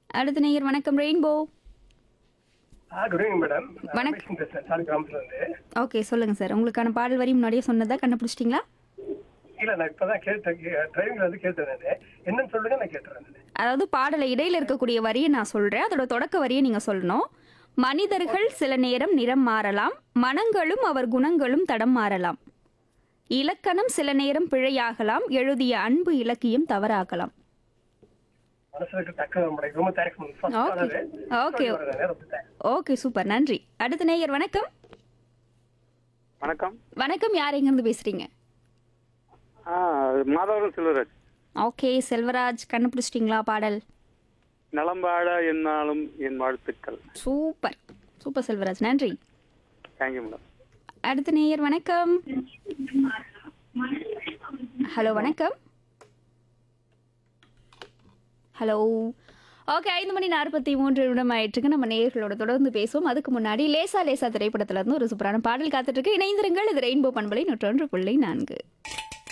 அடுத்த நேயர் வணக்கம் ரெயின்போ ஆ குட் ஈவினிங் மேடம் வணக்கம். ரமேஷ் பேசுறேன் சாலி கிராமத்துல இருந்து ஓகே சொல்லுங்க சார் உங்களுக்கான பாடல் வரி முன்னாடியே சொன்னதா கண்டுபிடிச்சிட்டிங்களா இல்ல நான் இப்பதான் கேட்டேன் டிரைவிங்ல வந்து கேட்டேன் நானு. என்னன்னு சொல்லுங்க நான் கேட்டுறேன் நானு. அதாவது பாடல இடையில இருக்கக்கூடிய வரியை நான் சொல்றேன் அதோட தொடக்க வரியை நீங்க சொல்லணும் மனிதர்கள் சில நேரம் நிறம் மாறலாம் மனங்களும் அவர் குணங்களும் தடம் மாறலாம் இலக்கணம் சில நேரம் பிழையாகலாம் எழுதிய அன்பு இலக்கியம் தவறாகலாம் மனசுல இருக்க டக்கு நம்மளுடைய ரொம்ப தேங்க்ஸ் மேம் ஃபர்ஸ்ட் Okay. ஆனது Okay. ரொம்ப தேங்க்ஸ் ஓகே சூப்பர் நன்றி அடுத்த நேயர் வணக்கம் வணக்கம் வணக்கம் யார் எங்கேருந்து பேசுறீங்க ஆ மாதவரம் செல்வராஜ் ஓகே செல்வராஜ் கண்டுபிடிச்சிட்டிங்களா பாடல் நலம்பாட என்னாலும் என் வாழ்த்துக்கள் சூப்பர் சூப்பர் செல்வராஜ் நன்றி தேங்க்யூ மேடம் அடுத்த நேயர் வணக்கம் ஹலோ வணக்கம் ஹலோ ஓகே ஐந்து மணி நாற்பத்தி மூன்று நிமிடம் ஆயிட்டுருக்கு நம்ம நேயர்களோட தொடர்ந்து பேசுவோம் அதுக்கு முன்னாடி லேசா லேசா திரைப்படத்துல இருந்து ஒரு சூப்பரான பாடல் காத்துட்டு இருக்கு இணைந்திருங்கள் இது ரெயின்போ பண்பலை நூற்றொன்று புள்ளி நான்கு